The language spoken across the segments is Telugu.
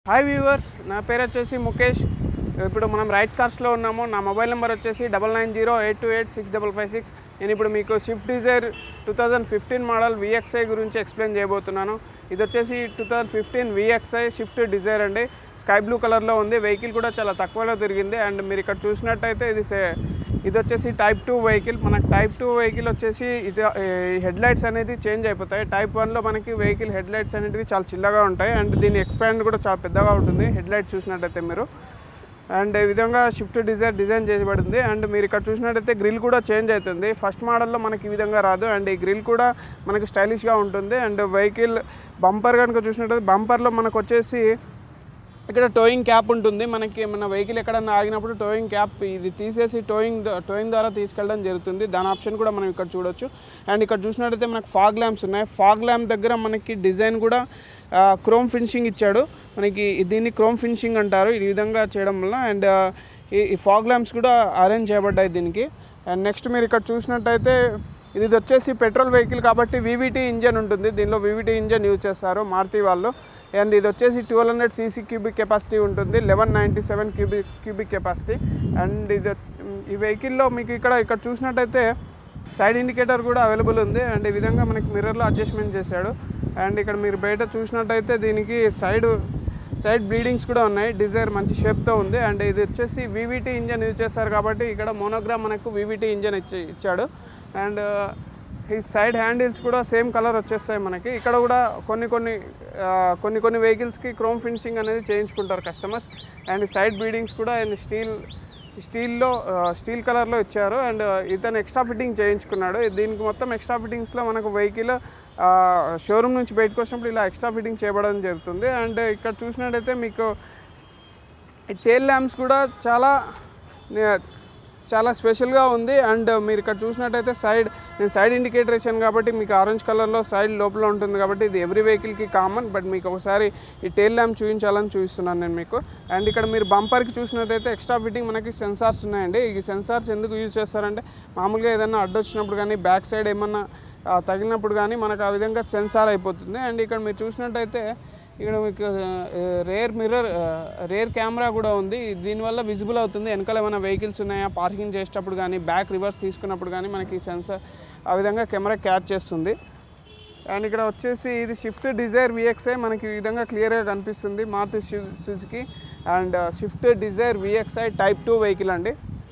హాయ్ వ్యూవర్స్ నా పేరు వచ్చేసి ముఖేష్ ఇప్పుడు మనం రైట్ కార్స్లో ఉన్నాము నా మొబైల్ నెంబర్ వచ్చేసి double nine zero eight two eight six double five six నేను ఇప్పుడు మీకు Swift Dzire two thousand fifteen model VXI గురించి ఎక్స్ప్లెయిన్ చేయబోతున్నాను ఇది వచ్చేసి two thousand fifteen VXI Swift Dzire అండి స్కై బ్లూ కలర్లో ఉంది వెహికల్ కూడా చాలా తక్కువలో తిరిగింది అండ్ మీరు ఇక్కడ చూసినట్టయితే ఇది సే- ఇది వచ్చేసి టైప్ టూ వెహికల్ మనకి టైప్ టూ వెహికల్ వచ్చేసి ఇది హెడ్ లైట్స్ అనేది చేంజ్ అయిపోతాయి టైప్ వన్లో మనకి వెహికల్ హెడ్ లైట్స్ అనేటివి చాలా చిన్నగా ఉంటాయి అండ్ దీని ఎక్స్పాండ్ కూడా చాలా పెద్దగా ఉంటుంది హెడ్ లైట్ చూసినట్టయితే మీరు అండ్ ఈ విధంగా షిఫ్ట్ డిజైన్ డిజైన్ చేయబడింది అండ్ మీరు ఇక్కడ చూసినట్టయితే గ్రిల్ కూడా చేంజ్ అవుతుంది ఫస్ట్ మోడల్లో మనకి ఈ విధంగా రాదు అండ్ ఈ గ్రిల్ కూడా మనకి స్టైలిష్గా ఉంటుంది అండ్ వెహికల్ బంపర్ కనుక చూసినట్టయితే బంపర్లో మనకు వచ్చేసి ఇక్కడ టోయింగ్ క్యాప్ ఉంటుంది మనకి మన వెహికల్ ఎక్కడన్నా ఆగినప్పుడు టోయింగ్ క్యాప్ ఇది తీసేసి టోయింగ్ టోయింగ్ ద్వారా తీసుకెళ్ళడం జరుగుతుంది దాని ఆప్షన్ కూడా మనం ఇక్కడ చూడొచ్చు అండ్ ఇక్కడ చూసినట్టయితే మనకి ఫాగ్ ల్యాంప్స్ ఉన్నాయి ఫాగ్ ల్యాంప్ దగ్గర మనకి డిజైన్ కూడా క్రోమ్ ఫినిషింగ్ ఇచ్చాడు మనకి దీన్ని క్రోమ్ ఫినిషింగ్ అంటారు ఈ విధంగా చేయడం వల్ల అండ్ ఈ ఫాగ్ ల్యాంప్స్ కూడా అరేంజ్ చేయబడ్డాయి దీనికి అండ్ నెక్స్ట్ మీరు ఇక్కడ చూసినట్టయితే ఇది వచ్చేసి పెట్రోల్ వెహికల్ కాబట్టి వీవీటీ ఇంజన్ ఉంటుంది దీనిలో వీవీటీ ఇంజన్ యూజ్ చేస్తారు మారుతి వాళ్ళు అండ్ ఇది వచ్చేసి twelve hundred CC cubic capacity ఉంటుంది eleven ninety seven cubic cubic capacity and ఇది ఈ వెహికల్లో మీకు ఇక్కడ ఇక్కడ చూసినట్టయితే సైడ్ ఇండికేటర్ కూడా అవైలబుల్ ఉంది అండ్ ఈ విధంగా మనకి మిర్రర్లో అడ్జస్ట్మెంట్ చేశాడు అండ్ ఇక్కడ మీరు బయట చూసినట్టయితే దీనికి సైడ్ సైడ్ బ్లీడింగ్స్ కూడా ఉన్నాయి డిజైర్ మంచి షేప్తో ఉంది అండ్ ఇది వచ్చేసి వీవీటీ ఇంజన్ యూజ్ చేస్తారు కాబట్టి ఇక్కడ మోనోగ్రామ్ మనకు వీవీటీ ఇంజన్ ఇచ్చి ఇచ్చాడు అండ్ ఈ సైడ్ హ్యాండిల్స్ కూడా సేమ్ కలర్ వచ్చేస్తాయి మనకి ఇక్కడ కూడా కొన్ని కొన్ని ఆ, కొన్ని కొన్ని వెహికల్స్కి క్రోమ్ ఫినిషింగ్ అనేది చేయించుకుంటారు కస్టమర్స్ అండ్ సైడ్ బీడింగ్స్ కూడా అండ్ స్టీల్ స్టీల్లో స్టీల్ కలర్లో ఇచ్చారు అండ్ ఇతను ఎక్స్ట్రా ఫిట్టింగ్ చేయించుకున్నాడు దీనికి మొత్తం ఎక్స్ట్రా ఫిట్టింగ్స్లో మనకు వెహికల్ షోరూమ్ నుంచి బయటకు వచ్చినప్పుడు ఇలా ఎక్స్ట్రా ఫిట్టింగ్ చేయబడడం జరుగుతుంది అండ్ ఇక్కడ చూసినట్టయితే మీకు ఈ టేల్ ల్యాంప్స్ కూడా చాలా నే- చాలా స్పెషల్గా ఉంది అండ్ మీరు ఇక్కడ చూసినట్టయితే సైడ్ నేను సైడ్ ఇండికేటర్ వేసాను కాబట్టి మీకు ఆరెంజ్ కలర్లో సైడ్ లోపల ఉంటుంది కాబట్టి ఇది ఎవ్రీ వెహికల్కి కామన్ బట్ మీకు ఒకసారి ఈ టేల్ ల్యాంప్ చూపించాలని చూపిస్తున్నాను నేను మీకు అండ్ ఇక్కడ మీరు బంపర్కి చూసినట్టయితే ఎక్స్ట్రా ఫిట్టింగ్ మనకి సెన్సార్స్ ఉన్నాయండి ఈ సెన్సార్స్ ఎందుకు యూజ్ చేస్తారంటే మామూలుగా ఏదైనా అడ్డు వచ్చినప్పుడు కానీ బ్యాక్ సైడ్ ఏమన్నా ఆ, తగిలినప్పుడు కానీ మనకు ఆ విధంగా సెన్సార్ అయిపోతుంది అండ్ ఇక్కడ మీరు చూసినట్టయితే ఇక్కడ మీకు రేర్ మిర్రర్ రేర్ కెమెరా కూడా ఉంది దీనివల్ల విజిబుల్ అవుతుంది వెనకాల ఏమైనా వెహికల్స్ ఉన్నాయా పార్కింగ్ చేసేటప్పుడు కానీ బ్యాక్ రివర్స్ తీసుకున్నప్పుడు కానీ మనకి సెన్సార్ ఆ విధంగా కెమెరా క్యాచ్ చేస్తుంది అండ్ ఇక్కడ వచ్చేసి ఇది షిఫ్ట్ డిజైర్ విఎక్స్ఐ మనకి ఈ విధంగా క్లియర్గా కనిపిస్తుంది మారుతి సు- Suzuki and shift Dzire VXI type two vehicle అండి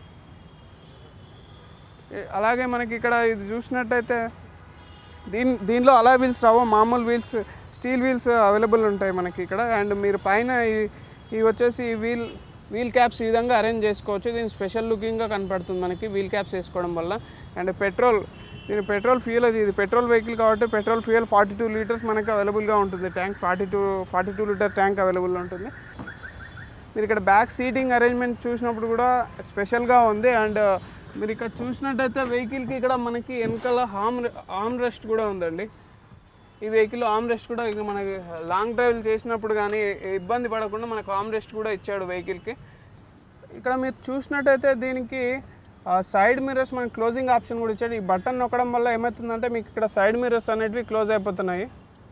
ఏ- అలాగే మనకి ఇక్కడ ఇది చూసినట్టయితే దీని దీనిలో అలా వీల్స్ రావు మామూలు వీల్స్ స్టీల్ వీల్స్ అవైలబుల్ ఉంటాయి మనకి ఇక్కడ అండ్ మీరు పైన ఈ- ఇవి వచ్చేసి ఈ వీల్ వీల్ క్యాప్స్ ఈ విధంగా అరేంజ్ చేసుకోవచ్చు దీని స్పెషల్ లుకింగ్గా కనపడుతుంది మనకి వీల్ క్యాప్స్ వేసుకోవడం వల్ల అండ్ పెట్రోల్ దీని పెట్రోల్ ఫ్యూయల్ ఇది పెట్రోల్ వెహికల్ కాబట్టి petrol fuel forty two litres మనకి అవైలబుల్గా ఉంటుంది tank forty two forty two litre tank available ఉంటుంది మీరు ఇక్కడ బ్యాక్ సీటింగ్ అరేంజ్మెంట్ చూసినప్పుడు కూడా స్పెషల్గా ఉంది అండ్ మీరు ఇక్కడ చూసినట్టయితే వెహికల్కి ఇక్కడ మనకి వెనకాల హామ్ ఆర్మ్ రెస్ట్ కూడా ఉందండి ఈ వెహికల్ ఆర్మ్ రెస్ట్ కూడా ఇక మనకి లాంగ్ డ్రైవ్ చేసినప్పుడు కానీ ఇబ్బంది పడకుండా మనకు ఆర్మ్ రెస్ట్ కూడా ఇచ్చాడు వెహికల్కి ఇక్కడ మీరు చూసినట్టయితే దీనికి సైడ్ మిర్రర్స్ మనకి క్లోజింగ్ ఆప్షన్ కూడా ఇచ్చాడు ఈ బటన్ నొక్కడం వల్ల ఏమవుతుందంటే మీకు ఇక్కడ సైడ్ మిర్రర్స్ అనేటివి క్లోజ్ అయిపోతున్నాయి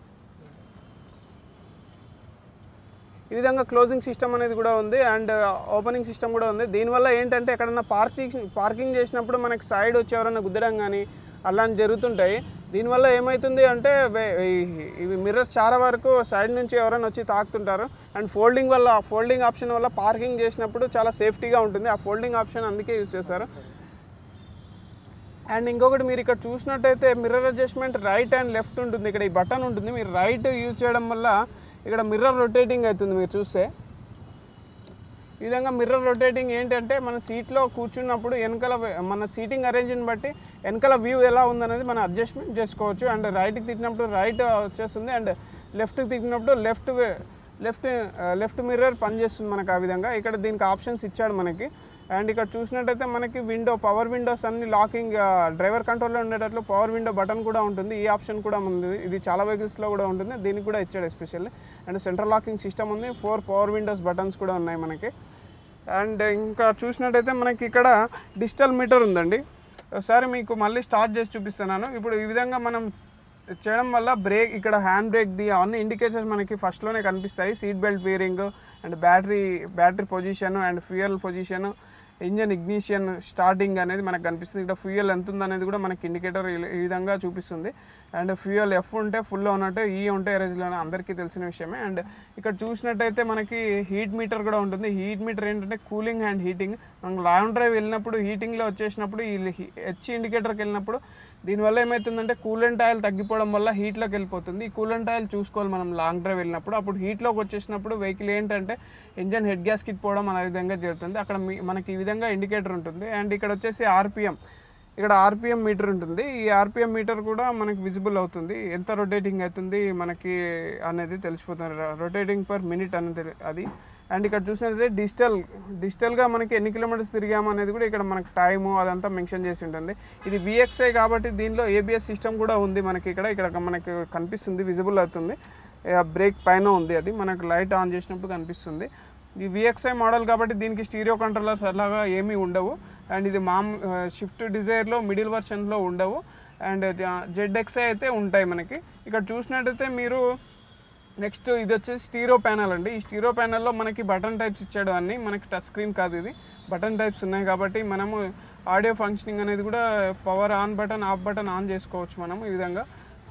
ఈ విధంగా క్లోజింగ్ సిస్టమ్ అనేది కూడా ఉంది అండ్ ఓపెనింగ్ సిస్టమ్ కూడా ఉంది దీనివల్ల ఏంటంటే ఎక్కడన్నా పార్కింగ్ పార్కింగ్ చేసినప్పుడు మనకి సైడ్ వచ్చి ఎవరైనా గుద్దడం కానీ అలాంటి జరుగుతుంటాయి దీనివల్ల ఏమవుతుంది అంటే వే- ఈ- ఇవి మిర్రర్స్ చాలా వరకు సైడ్ నుంచి ఎవరైనా వచ్చి తాకుతుంటారు అండ్ ఫోల్డింగ్ వల్ల ఫోల్డింగ్ ఆప్షన్ వల్ల పార్కింగ్ చేసినప్పుడు చాలా సేఫ్టీగా ఉంటుంది ఆ ఫోల్డింగ్ ఆప్షన్ అందుకే యూజ్ చేశారు అండ్ ఇంకొకటి మీరు ఇక్కడ చూసినట్టయితే mirror adjustment right and left ఉంటుంది ఇక్కడ ఈ బటన్ ఉంటుంది మీరు రైట్ యూజ్ చేయడం వల్ల ఇక్కడ మిర్రర్ రొటేటింగ్ అవుతుంది మీరు చూస్తే ఈ విధంగా మిర్రర్ రొటేటింగ్ ఏంటంటే మన సీట్లో కూర్చున్నప్పుడు వెనకాల వే- మన సీటింగ్ అరేంజ్ని బట్టి వెనకాల వ్యూ ఎలా ఉందనేది మనం అడ్జస్ట్మెంట్ చేసుకోవచ్చు అండ్ రైట్కి తిట్టినప్పుడు రైట్ వచ్చేస్తుంది అండ్ లెఫ్ట్కి తిట్టినప్పుడు లెఫ్ట్ లెఫ్ట్ లెఫ్ట్ మిర్రర్ పనిచేస్తుంది మనకు ఆ విధంగా ఇక్కడ దీనికి ఆప్షన్స్ ఇచ్చాడు మనకి అండ్ ఇక్కడ చూసినట్టయితే మనకి విండో పవర్ విండోస్ అన్ని లాకింగ్ డ్రైవర్ కంట్రోల్లో ఉండేటట్లు పవర్ విండో బటన్ కూడా ఉంటుంది ఈ ఆప్షన్ కూడా ఉంది ఇది చాలా వెహికల్స్లో కూడా ఉంటుంది దీనికి కూడా ఇచ్చాడు especially and central locking system ఉంది ఫోర్ పవర్ విండోస్ బటన్స్ కూడా ఉన్నాయి మనకి అండ్ ఇంకా చూసినట్టయితే మనకి ఇక్కడ డిజిటల్ మీటర్ ఉందండి ఒకసారి మీకు మళ్ళీ స్టార్ట్ చేసి చూపిస్తున్నాను ఇప్పుడు ఈ విధంగా మనం చేయడం వల్ల బ్రేక్ ఇక్కడ హ్యాండ్ బ్రేక్ది అవన్నీ ఇండికేషన్స్ మనకి ఫస్ట్లోనే కనిపిస్తాయి seat belt bearing and battery battery position and fuel position engine ignition starting అనేది మనకు కనిపిస్తుంది ఇక్కడ ఫ్యూయల్ ఎంత ఉంది అనేది కూడా మనకి ఇండికేటర్ ఈ విధంగా చూపిస్తుంది అండ్ ఫ్యూయల్ ఎఫ్ ఉంటే ఫుల్లో ఉన్నట్టు ఈ ఉంటే ఎరేజ్లో అందరికీ తెలిసిన విషయమే అండ్ ఇక్కడ చూసినట్టయితే మనకి హీట్ మీటర్ కూడా ఉంటుంది హీట్ మీటర్ ఏంటంటే కూలింగ్ అండ్ హీటింగ్ మనం లాంగ్ డ్రైవ్ వెళ్ళినప్పుడు హీటింగ్లో వచ్చేసినప్పుడు ఈ హెచ్ ఇండికేటర్కి వెళ్ళినప్పుడు దీనివల్ల ఏమవుతుందంటే కూలెంట్ ఆయిల్ తగ్గిపోవడం వల్ల హీట్లోకి వెళ్ళిపోతుంది ఈ కూలెంట్ ఆయిల్ చూసుకోవాలి మనం లాంగ్ డ్రైవ్ వెళ్ళినప్పుడు అప్పుడు హీట్లోకి వచ్చేసినప్పుడు వెహికల్ ఏంటంటే ఇంజన్ హెడ్ గ్యాస్ కిట్ పోవడం అనే విధంగా జరుగుతుంది అక్కడ మీ- మనకి ఈ విధంగా ఇండికేటర్ ఉంటుంది అండ్ ఇక్కడ వచ్చేసి ఆర్పిఎం ఇక్కడ ఆర్పిఎం మీటర్ ఉంటుంది ఈ ఆర్పిఎం మీటర్ కూడా మనకి విజిబుల్ అవుతుంది ఎంత రొటేటింగ్ అవుతుంది మనకి అనేది తెలిసిపోతుంది రొటేటింగ్ పర్ మినిట్ అనేది అది అండ్ ఇక్కడ చూసినట్లయితే డిజిటల్ డిజిటల్గా మనకి ఎన్ని కిలోమీటర్స్ తిరిగాము అనేది కూడా ఇక్కడ మనకి టైము అదంతా మెన్షన్ చేసి ఉంటుంది ఇది విఎక్స్ఐ కాబట్టి దీనిలో ఏబిఎస్ సిస్టమ్ కూడా ఉంది మనకి ఇక్కడ ఇక్కడ మనకి కనిపిస్తుంది విజిబుల్ అవుతుంది బ్రేక్ పైన ఉంది అది మనకు లైట్ ఆన్ చేసినప్పుడు కనిపిస్తుంది ఈ విఎక్స్ఐ మోడల్ కాబట్టి దీనికి స్టీరియో కంట్రోలర్స్ అలాగా ఏమీ ఉండవు అండ్ ఇది మామ్ షిఫ్ట్ డిజైర్లో మిడిల్ వర్షన్లో ఉండవు అండ్ జెడ్ ఎక్స్ఐ అయితే ఉంటాయి మనకి ఇక్కడ చూసినట్టయితే మీరు నెక్స్ట్ ఇది వచ్చేసి స్టీరో ప్యానల్ అండి ఈ స్టీరో ప్యానల్లో మనకి బటన్ టైప్స్ ఇచ్చాడు అన్ని మనకి టచ్ స్క్రీన్ కాదు ఇది బటన్ టైప్స్ ఉన్నాయి కాబట్టి మనము ఆడియో ఫంక్షనింగ్ అనేది కూడా power on button off button on చేసుకోవచ్చు మనం ఈ విధంగా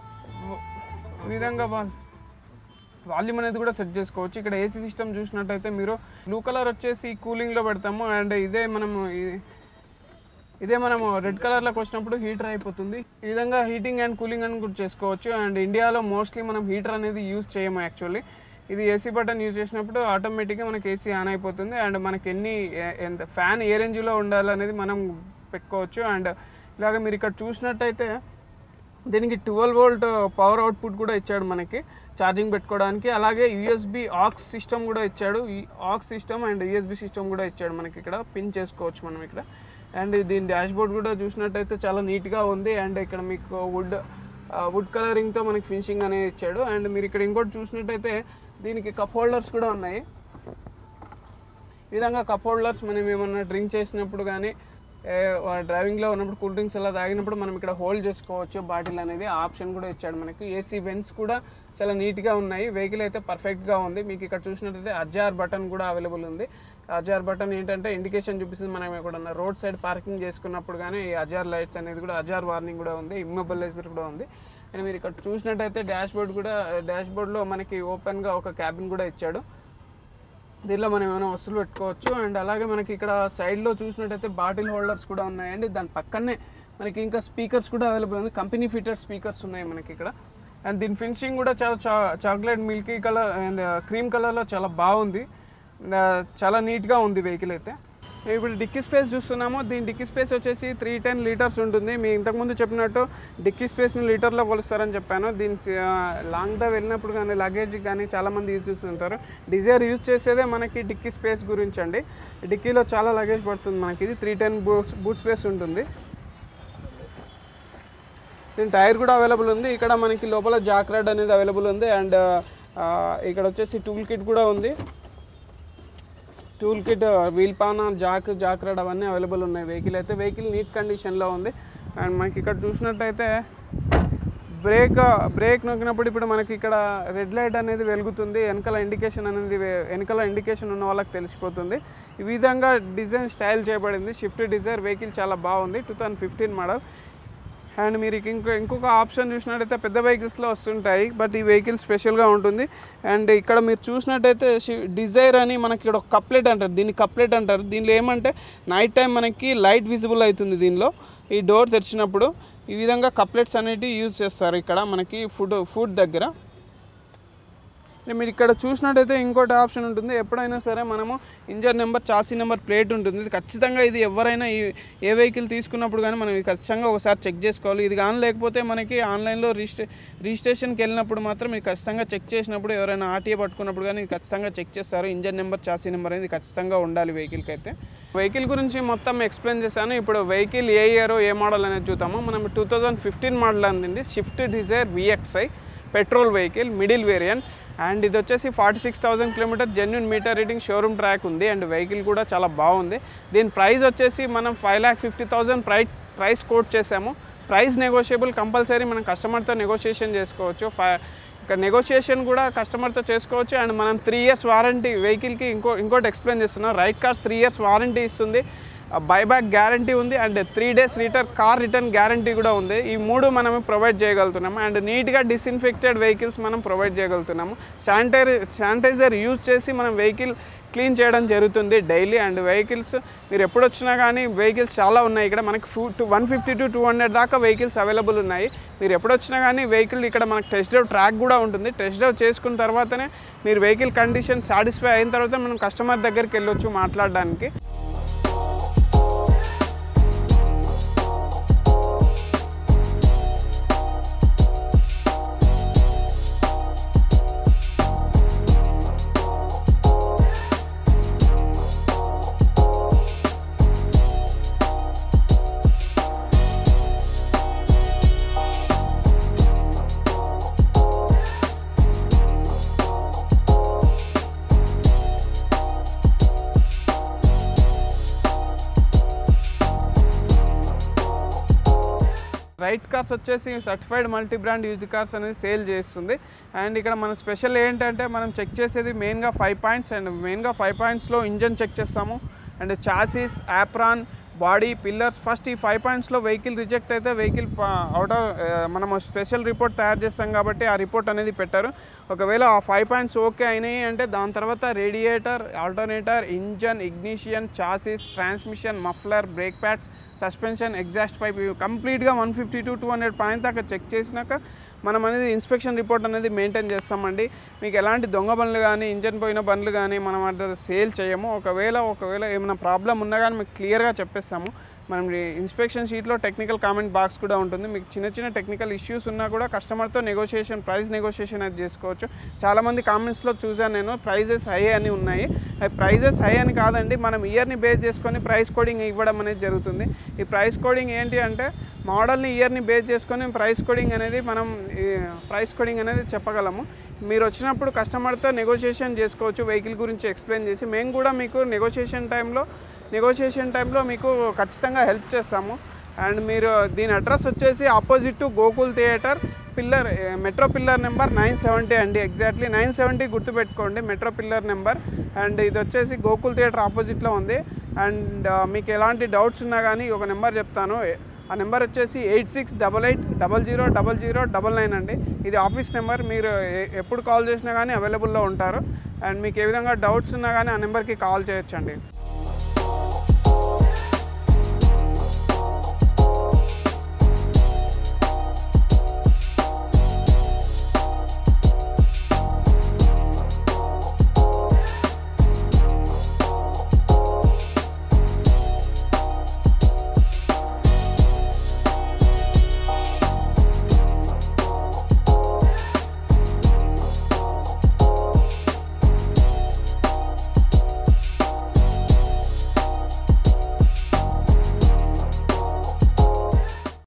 ఈ విధంగా వా- వాల్యూమ్ అనేది కూడా సెట్ చేసుకోవచ్చు ఇక్కడ ఏసీ సిస్టమ్ చూసినట్టయితే మీరు బ్లూ కలర్ వచ్చేసి కూలింగ్లో పెడతాము అండ్ ఇదే మనము ఇది- ఇదే మనము రెడ్ కలర్లోకి వచ్చినప్పుడు హీటర్ అయిపోతుంది ఈ విధంగా హీటింగ్ అండ్ కూలింగ్ అని కూడా చేసుకోవచ్చు అండ్ ఇండియాలో మోస్ట్లీ మనం హీటర్ అనేది యూజ్ చేయము యాక్చువల్లీ ఇది ఏసీ బటన్ యూజ్ చేసినప్పుడు ఆటోమేటిక్గా మనకి ఏసీ ఆన్ అయిపోతుంది అండ్ మనకి ఎన్ని ఏ- ఎంత ఫ్యాన్ ఏ రేంజ్లో ఉండాలనేది మనం పెట్టుకోవచ్చు అండ్ ఇలాగ మీరు ఇక్కడ చూసినట్టయితే దీనికి ట్వెల్వ్ వోల్ట్ పవర్ అవుట్పుట్ కూడా ఇచ్చాడు మనకి ఛార్జింగ్ పెట్టుకోవడానికి అలాగే యూఎస్బి ఆక్స్ సిస్టమ్ కూడా ఇచ్చాడు ఈ aux system and USB system కూడా ఇచ్చాడు మనకి ఇక్కడ పిన్ చేసుకోవచ్చు మనం ఇక్కడ అండ్ దీని డాష్ బోర్డ్ కూడా చూసినట్టయితే చాలా నీట్గా ఉంది అండ్ ఇక్కడ మీకు వుడ్ వుడ్ కలరింగ్తో మనకి ఫినిషింగ్ అనేది ఇచ్చాడు అండ్ మీరు ఇక్కడ ఇంకోటి చూసినట్టయితే దీనికి కప్ హోల్డర్స్ కూడా ఉన్నాయి ఈ విధంగా కప్ హోల్డర్స్ మనం ఏమన్నా డ్రింక్ చేసినప్పుడు కానీ డ్రైవింగ్లో ఉన్నప్పుడు కూల్ డ్రింక్స్ అలా తాగినప్పుడు మనం ఇక్కడ హోల్డ్ చేసుకోవచ్చు బాటిల్ అనేది ఆ ఆప్షన్ కూడా ఇచ్చాడు మనకి ఏసీ వెంట్స్ కూడా చాలా నీట్గా ఉన్నాయి వెహికల్ అయితే పర్ఫెక్ట్గా ఉంది మీకు ఇక్కడ చూసినట్టయితే అజార్ బటన్ కూడా అవైలబుల్ ఉంది అజార్ బటన్ ఏంటంటే ఇండికేషన్ చూపిస్తుంది మనం ఎక్కడన్నా రోడ్ సైడ్ పార్కింగ్ చేసుకున్నప్పుడు కానీ ఈ అజార్ లైట్స్ అనేది కూడా అజార్ వార్నింగ్ కూడా ఉంది ఇమ్మొబిలైజర్ కూడా ఉంది అండ్ మీరు ఇక్కడ చూసినట్టయితే డాష్ బోర్డ్ కూడా డాష్ బోర్డ్లో మనకి ఓపెన్గా ఒక క్యాబిన్ కూడా ఇచ్చాడు దీనిలో మనం ఏమైనా వస్తువులు పెట్టుకోవచ్చు అండ్ అలాగే మనకి ఇక్కడ సైడ్లో చూసినట్టయితే బాటిల్ హోల్డర్స్ కూడా ఉన్నాయండి దాని పక్కనే మనకి ఇంకా స్పీకర్స్ కూడా అవైలబుల్ ఉంది కంపెనీ ఫిటెడ్ స్పీకర్స్ ఉన్నాయి మనకి ఇక్కడ అండ్ దీని ఫినిషింగ్ కూడా చాలా చా chocolate milky colour and cream కలర్లో చాలా బాగుంది ఆ, చాలా నీట్గా ఉంది వెహికల్ అయితే ఇప్పుడు డిక్కీ స్పేస్ చూస్తున్నాము దీని డిక్కీ స్పేస్ వచ్చేసి త్రీ టెన్ లీటర్స్ ఉంటుంది మీ ఇంతకుముందు చెప్పినట్టు డిక్కీ స్పేస్ని లీటర్లో కొలుస్తారని చెప్పాను దీని లాంగ్ డ్రైవ్ వెళ్ళినప్పుడు కానీ లగేజ్ కానీ చాలామంది యూజ్ చేస్తుంటారు డిజైర్ యూజ్ చేసేదే మనకి డిక్కీ స్పేస్ గురించి అండి డిక్కీలో చాలా లగేజ్ పడుతుంది మనకి ఇది three ten boots boot space ఉంటుంది దీని టైర్ కూడా అవైలబుల్ ఉంది ఇక్కడ మనకి లోపల జాక్ రాడ్ అనేది అవైలబుల్ ఉంది అండ్ ఇక్కడ వచ్చేసి టూల్ కిట్ కూడా ఉంది టూల్ కిట్ వీల్ పాన జాక్ జాక్ రాడ్ అవన్నీ అవైలబుల్ ఉన్నాయి వెహికల్ అయితే వెహికల్ నీట్ కండిషన్లో ఉంది అండ్ మనకి ఇక్కడ చూసినట్టయితే బ్రేక్ బ్రేక్ నొక్కినప్పుడు ఇప్పుడు మనకి ఇక్కడ రెడ్ లైట్ అనేది వెలుగుతుంది వెనకాల ఇండికేషన్ అనేది వే- వెనకాల ఇండికేషన్ ఉన్న వాళ్ళకి తెలిసిపోతుంది ఈ విధంగా డిజైన్ స్టైల్ చేయబడింది షిఫ్ట్ డిజైర్ వెహికల్ చాలా బాగుంది two thousand fifteen model and మీరు ఇక ఇంకో ఇంకొక ఆప్షన్ చూసినట్టయితే పెద్ద వెహికల్స్లో వస్తుంటాయి బట్ ఈ వెహికల్ స్పెషల్గా ఉంటుంది అండ్ ఇక్కడ మీరు చూసినట్టయితే డిజైర్ అని మనకి ఇక్కడ ఒక కప్లెట్ అంటారు దీన్ని కప్లెట్ అంటారు దీనిలో ఏమంటే నైట్ టైం మనకి లైట్ విజిబుల్ అవుతుంది దీనిలో ఈ డోర్ తెరిచినప్పుడు ఈ విధంగా కప్లెట్స్ అనేటివి యూజ్ చేస్తారు ఇక్కడ మనకి ఫుడ్ ఫుడ్ దగ్గర అంటే మీరు ఇక్కడ చూసినట్టయితే ఇంకోటి ఆప్షన్ ఉంటుంది ఎప్పుడైనా సరే మనము engine number chassis number plate ఉంటుంది ఇది ఖచ్చితంగా ఇది ఎవరైనా ఈ ఏ వెహికల్ తీసుకున్నప్పుడు కానీ మనం ఇది ఖచ్చితంగా ఒకసారి చెక్ చేసుకోవాలి ఇది కానీ లేకపోతే మనకి ఆన్లైన్లో రిజిస్ట్రే రిజిస్ట్రేషన్కి వెళ్ళినప్పుడు మాత్రం ఇది ఖచ్చితంగా చెక్ చేసినప్పుడు ఎవరైనా ఆర్టీఏ పట్టుకున్నప్పుడు కానీ ఇది ఖచ్చితంగా చెక్ చేస్తారు ఇంజన్ నెంబర్ చాసీ నెంబర్ అనేది ఖచ్చితంగా ఉండాలి వెహికల్కి అయితే వెహికల్ గురించి మొత్తం ఎక్స్ప్లెయిన్ చేశాను ఇప్పుడు వెహికల్ ఏ ఇయర్ ఏ మోడల్ అనేది చూద్దాము మనం టూ థౌజండ్ ఫిఫ్టీన్ మోడల్ అందింది shift Dzire VXI petrol vehicle middle variant and ఇది వచ్చేసి forty six thousand kilometre genuine meter reading showroom track ఉంది అండ్ వెహికల్ కూడా చాలా బాగుంది దీని ప్రైస్ వచ్చేసి మనం ఫైవ్ ల్యాక్ ఫిఫ్టీ థౌసండ్ ప్రై ప్రైస్ కోట్ చేసాము ప్రైస్ నెగోషియబుల్ కంపల్సరీ మనం కస్టమర్తో నెగోషియేషన్ చేసుకోవచ్చు ఫై ఇక నెగోషియేషన్ కూడా కస్టమర్తో చేసుకోవచ్చు అండ్ మనం త్రీ ఇయర్స్ వారంటీ వెహికల్కి ఇంకో ఇంకోటి ఎక్స్ప్లెయిన్ చేస్తున్నాం right cars three years warranty ఇస్తుంది బైబ్యాక్ గ్యారంటీ ఉంది and three days return car return guarantee కూడా ఉంది ఈ మూడు మనం ప్రొవైడ్ చేయగలుగుతున్నాము అండ్ నీట్గా డిస్ఇన్ఫెక్టెడ్ వెహికల్స్ మనం ప్రొవైడ్ చేయగలుగుతున్నాము శానిటైజర్ శానిటైజర్ యూజ్ చేసి మనం వెహికల్ క్లీన్ చేయడం జరుగుతుంది డైలీ అండ్ వెహికల్స్ మీరు ఎప్పుడు వచ్చినా కానీ వెహికల్స్ చాలా ఉన్నాయి ఇక్కడ మనకి ఫూ two one fifty to two hundred దాకా వెహికల్స్ అవైలబుల్ ఉన్నాయి మీరు ఎప్పుడు వచ్చినా కానీ వెహికల్ ఇక్కడ మనకు టెస్ట్ డ్రైవ్ ట్రాక్ కూడా ఉంటుంది టెస్ట్ డ్రైవ్ చేసుకున్న తర్వాతనే మీరు వెహికల్ కండిషన్ సాటిస్ఫై అయిన తర్వాత మనం కస్టమర్ దగ్గరికి వెళ్ళొచ్చు మాట్లాడడానికి రైట్ కార్స్ వచ్చేసి certified multi brand used cars అనేది సేల్ చేస్తుంది అండ్ ఇక్కడ మన స్పెషల్ ఏంటంటే మనం చెక్ చేసేది మెయిన్గా ఫైవ్ పాయింట్స్ అండ్ మెయిన్గా ఫైవ్ పాయింట్స్లో ఇంజన్ చెక్ చేస్తాము and chassis apron body pillars first ఈ ఫైవ్ పాయింట్స్లో వెహికల్ రిజెక్ట్ అయితే వెహికల్ అవుట్ ఆఫ్ మనం స్పెషల్ రిపోర్ట్ తయారు చేస్తాం కాబట్టి ఆ రిపోర్ట్ అనేది పెట్టారు ఒకవేళ ఆ ఫైవ్ పాయింట్స్ ఓకే అయినాయి అంటే దాని తర్వాత radiator alternator engine ignition chassis transmission muffler brake pads suspension exhaust pipe ఇవి కంప్లీట్గా one fifty to two hundred point దాకా చెక్ చేసినాక మనం అనేది ఇన్స్పెక్షన్ రిపోర్ట్ అనేది మెయింటైన్ చేస్తామండి మీకు ఎలాంటి దొంగ బండ్లు కానీ ఇంజన్ పోయిన బండ్లు కానీ మనం అంటే సేల్ చేయము ఒకవేళ ఒకవేళ ఏమైనా ప్రాబ్లం ఉన్నా కానీ మీకు క్లియర్గా చెప్పేస్తాము మనం ఇన్స్పెక్షన్ షీట్లో టెక్నికల్ కామెంట్ బాక్స్ కూడా ఉంటుంది మీకు చిన్న చిన్న టెక్నికల్ ఇష్యూస్ ఉన్నా కూడా కస్టమర్తో నెగోషియేషన్ ప్రైస్ నెగోషియేషన్ అది చేసుకోవచ్చు చాలామంది కామెంట్స్లో చూసాను నేను ప్రైజెస్ హై అని ఉన్నాయి ప్రైజెస్ హై అని కాదండి మనం ఇయర్ని బేస్ చేసుకొని ప్రైస్ కోడింగ్ ఇవ్వడం అనేది జరుగుతుంది ఈ ప్రైస్ కోడింగ్ ఏంటి అంటే మోడల్ని ఇయర్ని బేస్ చేసుకొని ప్రైస్ కోడింగ్ అనేది మనం ఈ ప్రైస్ కోడింగ్ అనేది చెప్పగలము మీరు వచ్చినప్పుడు కస్టమర్తో నెగోషియేషన్ చేసుకోవచ్చు వెహికల్ గురించి ఎక్స్ప్లెయిన్ చేసి మేము కూడా మీకు నెగోషియేషన్ టైంలో నెగోషియేషన్ టైంలో మీకు ఖచ్చితంగా హెల్ప్ చేస్తాము అండ్ మీరు దీని అడ్రస్ వచ్చేసి opposite to Gokul theatre pillar metro pillar number nine seventy అండి ఎగ్జాక్ట్లీ నైన్ సెవెంటీ గుర్తుపెట్టుకోండి మెట్రో పిల్లర్ నెంబర్ అండ్ ఇది వచ్చేసి గోకుల్ థియేటర్ ఆపోజిట్లో ఉంది అండ్ మీకు ఎలాంటి డౌట్స్ ఉన్నా కానీ ఒక నెంబర్ చెప్తాను ఆ నెంబర్ వచ్చేసి eight six double eight double zero double zero double nine అండి ఇది ఆఫీస్ నెంబర్ మీరు ఎ- ఎప్పుడు కాల్ చేసినా కానీ అవైలబుల్లో ఉంటారు అండ్ మీకు ఏ విధంగా డౌట్స్ ఉన్నా కానీ ఆ నెంబర్కి కాల్ చేయొచ్చండి